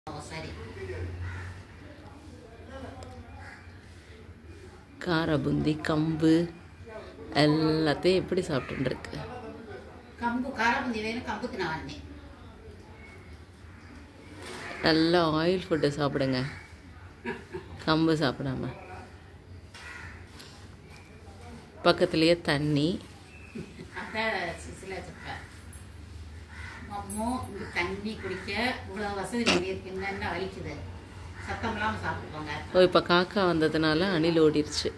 சரி கார பூந்தி கம்பு எல்லாத்தையும் எப்படி சாப்பிட்டுருக்கு கம்பு காரபுந்தி வேணும் கம்புக்கு நான் வந்தேன் நல்லா ஆயில் ஃபுட்டு சாப்பிடுங்க கம்பு சாப்பிடாம பக்கத்துலேயே தண்ணி அதான் சிசிலா சொல்கிறேன் அம்மோ இங்கே தண்ணி குடிக்க இவ்வளோ வசதி பண்ணியிருக்குங்க என்ன வலிக்குது சத்தம் இல்லாமல் சாப்பிட்டுக்கோங்க ஓ இப்போ காக்கா வந்ததுனால அணில் ஓடிருச்சு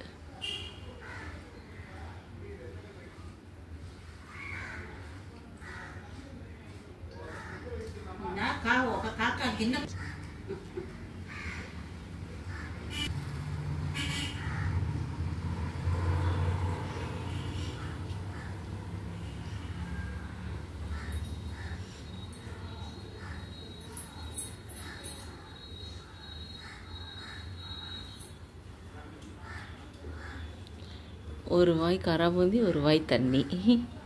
நான் கா ఒక కాకా గిన్నె ஒரு வாய் காரா பூந்தி ஒரு வாய் தண்ணி